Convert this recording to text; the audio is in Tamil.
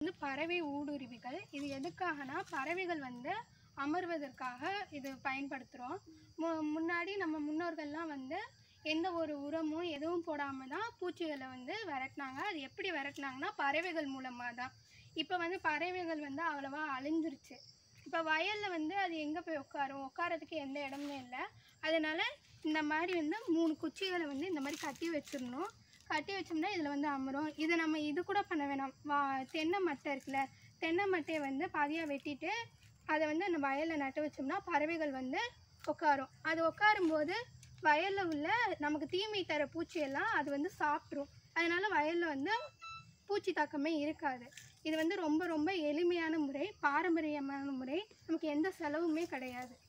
வந்து பறவை ஊடுருவிகள் இது எதுக்காகனா பறவைகள் வந்து அமர்வதற்காக இது பயன்படுத்துகிறோம் மு முன்னாடி நம்ம முன்னோர்கள்லாம் வந்து எந்த ஒரு உரமும் எதுவும் போடாமல் தான் பூச்சிகளை வந்து விரட்டினாங்க அது எப்படி விரட்டினாங்கன்னா பறவைகள் மூலமாக தான் இப்போ வந்து பறவைகள் வந்து அவ்வளவா அழிஞ்சிருச்சு இப்போ வயலில் வந்து அது எங்கே போய் உட்காரும் உட்காரதுக்கு எந்த இடமுமே இல்லை அதனால இந்த மாதிரி வந்து மூணு குச்சிகளை வந்து இந்த மாதிரி கட்டி வச்சிடணும் கட்டி வச்சோம்னா இதில் வந்து அமரும் இதை நம்ம இது கூட பண்ண வேணாம் வா தென்னை மட்டை இருக்குல்ல தென்னை மட்டையை வந்து பாதியாக வெட்டிட்டு அதை வந்து அந்த வயலில் நட்டு வச்சோம்னா பறவைகள் வந்து உட்காரும் அது உட்காரும்போது வயலில் உள்ள நமக்கு தீமை தர பூச்சியெல்லாம் அது வந்து சாப்பிட்ரும் அதனால வயலில் வந்து பூச்சி தாக்கமே இருக்காது இது வந்து ரொம்ப ரொம்ப எளிமையான முறை பாரம்பரியமான முறை நமக்கு எந்த செலவுமே கிடையாது